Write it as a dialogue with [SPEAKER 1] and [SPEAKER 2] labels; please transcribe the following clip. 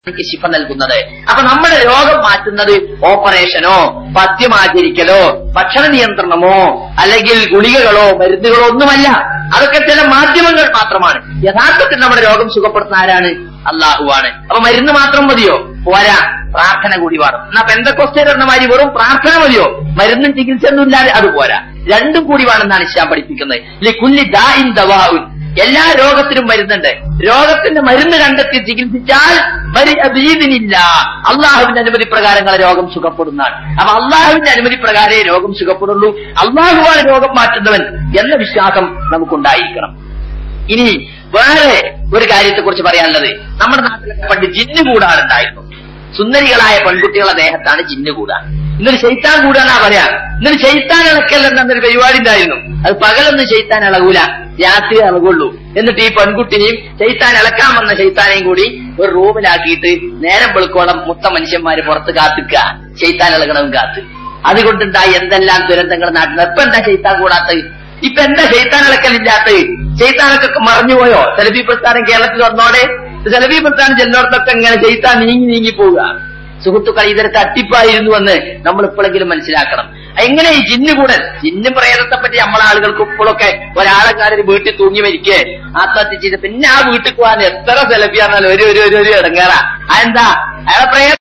[SPEAKER 1] എനിക്ക് ശിഫ നൽകുന്നത് അപ്പൊ നമ്മുടെ രോഗം മാറ്റുന്നത് ഓപ്പറേഷനോ പഥ്യമാചരിക്കലോ ഭക്ഷണ നിയന്ത്രണമോ അല്ലെങ്കിൽ ഗുളികകളോ മരുന്നുകളോ ഒന്നുമല്ല അതൊക്കെ ചില മാധ്യമങ്ങൾ മാത്രമാണ് യഥാർത്ഥത്തിൽ നമ്മുടെ രോഗം സുഖപ്പെടുത്തുന്ന ആരാണ് അള്ളാഹുവാണ് അപ്പൊ മരുന്ന് മാത്രം മതിയോ പോരാ പ്രാർത്ഥന കൂടി വേണം എന്നാ പെന്തക്കൊസ്റ്റേ മാതിരി വെറും പ്രാർത്ഥന മതിയോ മരുന്നും ചികിത്സയൊന്നും ഇല്ലാതെ അത് പോരാ രണ്ടും കൂടി വേണമെന്നാണ് ഇസ്ലാം പഠിപ്പിക്കുന്നത് ഇല്ലേ കുല്ലി ദാഇൻ ദവാഉൻ എല്ലാ രോഗത്തിനും മരുന്നുണ്ട് രോഗത്തിന്റെ മരുന്ന് കണ്ടെത്തി ചികിത്സിച്ചാൽ ബരീദിനില്ല അള്ളാഹുവിന്റെ അനുമതി പ്രകാരങ്ങളെ രോഗം സുഖപ്പെടുന്നതാണ് അപ്പൊ അള്ളാഹുവിന്റെ അനുമതി പ്രകാരമേ രോഗം സുഖപ്പെടുള്ളൂ അള്ളാഹുവാണ് രോഗം മാറ്റുന്നവൻ എന്ന വിശ്വാസം നമുക്കുണ്ടായിരിക്കണം ഇനി വേറെ ഒരു കാര്യത്തെ കുറിച്ച് പറയാനുള്ളത് നമ്മുടെ നാട്ടിലൊക്കെ പണ്ട് ജിന്നു കൂടാറുണ്ടായിരുന്നു സുന്ദരികളായ പെൺകുട്ടികളുടെ ദേഹത്താണ് ജിന്നു കൂടാൻ ഇന്നൊരു ശൈത്താൻ കൂടാന്നാ പറയാ ഇന്നൊരു ശൈത്താൻ ഇളക്കൽ എന്നൊരു പരിപാടി ഉണ്ടായിരുന്നു അത് പകലൊന്നും ശൈത്താൻ ഇളകൂല രാത്രി ഇളകുള്ളൂ എന്നിട്ട് ഈ പെൺകുട്ടിനെയും ശൈത്താൻ ഇളക്കാൻ വന്ന ശൈത്താനെയും കൂടി ഒരു റൂമിലാക്കിയിട്ട് നേരം വെളുക്കോളം മൊത്തം മനുഷ്യന്മാര് പുറത്ത് കാത്തിക്കുക ശൈത്താൻ ഇളകണവും കാത്ത് അതുകൊണ്ടുണ്ടായി എന്തെല്ലാം ദുരന്തങ്ങൾ നാട്ടിൽ ഇപ്പൊ എന്താ ശൈത്താൻ കൂടാത്തത് ഇപ്പൊ എന്താ ശൈത്താൻ ഇളക്കലില്ലാത്തത് ശൈത്താനൊക്കെ മറഞ്ഞുപോയോ സെലഫി പ്രസ്ഥാനം കേരളത്തിൽ വന്നോടെ സെലഫി പ്രസ്ഥാനം ചെല്ലോടത്തൊക്കെ ഇങ്ങനെ ശൈത്താൻ നീങ്ങി നീങ്ങി പോവുക സുഹൃത്തുക്കൾ ഇതൊരു തട്ടിപ്പായിരുന്നു എന്ന് നമ്മൾ ഇപ്പോഴെങ്കിലും മനസ്സിലാക്കണം എങ്ങനെ ഈ ജിന്നു കൂടൽ ജിന്നു പ്രേതത്തെ പറ്റി നമ്മളെ ആളുകൾക്ക് ഇപ്പോഴൊക്കെ ഒരാളെക്കാരൊരു വീട്ടിൽ തൂങ്ങി മരിക്കേ ആത്മഹത്യ ചെയ്ത് പിന്നെ ആ വീട്ടിൽ പോകാൻ എത്ര സെലഫിയാണെന്നാലും ഒരു ഒരു ഒരു ഒരു ഇടങ്ങേറാ അതെന്താ അയാളെ പ്രേത